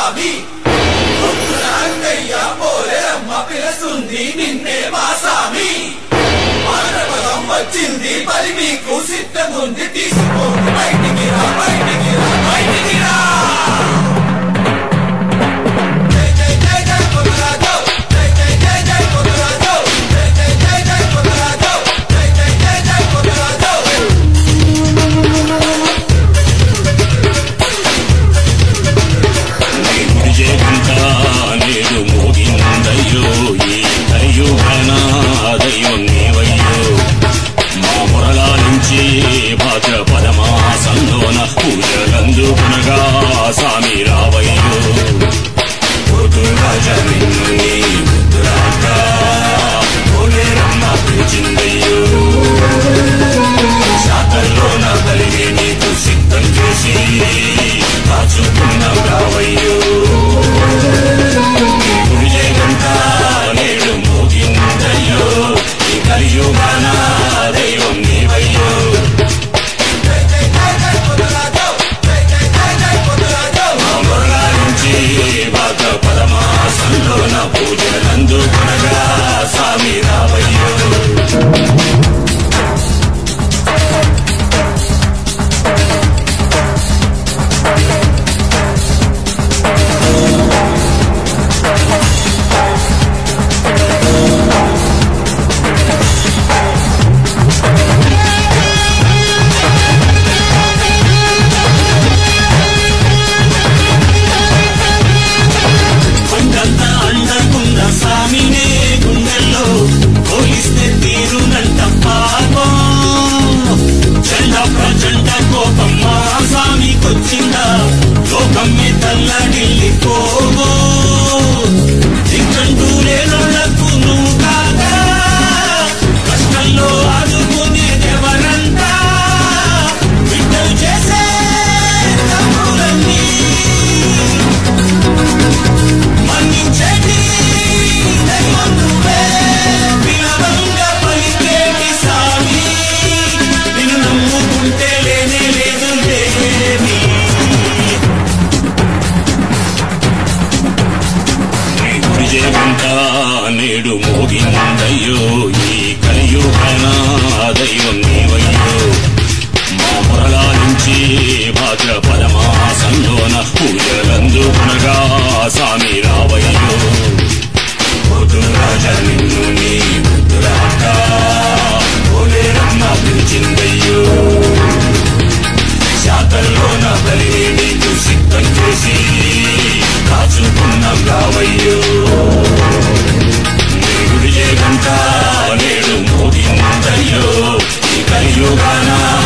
స్వామి పొద్దున అంగయ్య పోలేరమ్మ పిలుస్తుంది నిన్నే మా స్వామి మానవరం వచ్చింది మరి మీకు సిద్ధముంది తీసుకోండి బయటికి రా బయటికి రా బయటికి రా జై జై జై జై కొనరాజు జై జై జై జై కొనరాజు జై జై జై జై కొనరాజు జై జై జై జై కొనరాజు విజయగంట నేడు మోగిందయ్యో ఈ కలియుగన దైవం నీవయ్యో మా మురళాలించి భాద్రపద మాసంలోన పూజలందుకునగా సామి రావయ్యో పొద్దురాజ నిన్ను నీ ముద్దురాక పోలేరమ్మ పిలిచిందయ్యో శాతల్లోన కలిగి నీకు సిద్ధం చేసి కాచుకున్నాం రావయ్యో విజయగంట నేడు మోగిందయ్యో ఈ కలియుగాన దైవం నీవయ్యో జై జై జై జై కొనరాజు జై జై జై జై కొనరాజు అమరాలించి బాధ పరమాసంలోన పూజలందుకునగా స్వామి రావయ్యో కొండంత అండకున్న స్వామినే గుండెల్లో పోలిస్తే తీరునంట పాపం చండ ప్రచండ కోపం మా స్వామికొచ్చిందా లోకం మీద తల్లడిల్లిపోవో దిక్కంటూ లేనులకు నువ్వు కాగా కష్టంలో ఆదుకునేదెవరంతా బిడ్డలు చేసే తప్పులన్నీ మన్నించండి దైవం నువ్వే వినవంగా పలికేటి సామి నిన్ను నమ్ముకుంటే లేనే లేదు లేని విజయగంట నేడు మోగిందయ్యో ఈ కలియుగన దైవం నీవయ్యో మా మురళాలించి భాద్రపద మాసంలోన పూజలందుకునగా సామి రావయ్యో పొద్దురాజ నిన్ను నీ ముద్దురాక పోలేరమ్మ పిలిచిందయ్యో శాతల్లోన బలి నీకు సిద్ధం చేసి కాచుకున్నాం రావయ్యో నేడు విజయగంట నేడు మోగిందయ్యో ఈ కలియుగాన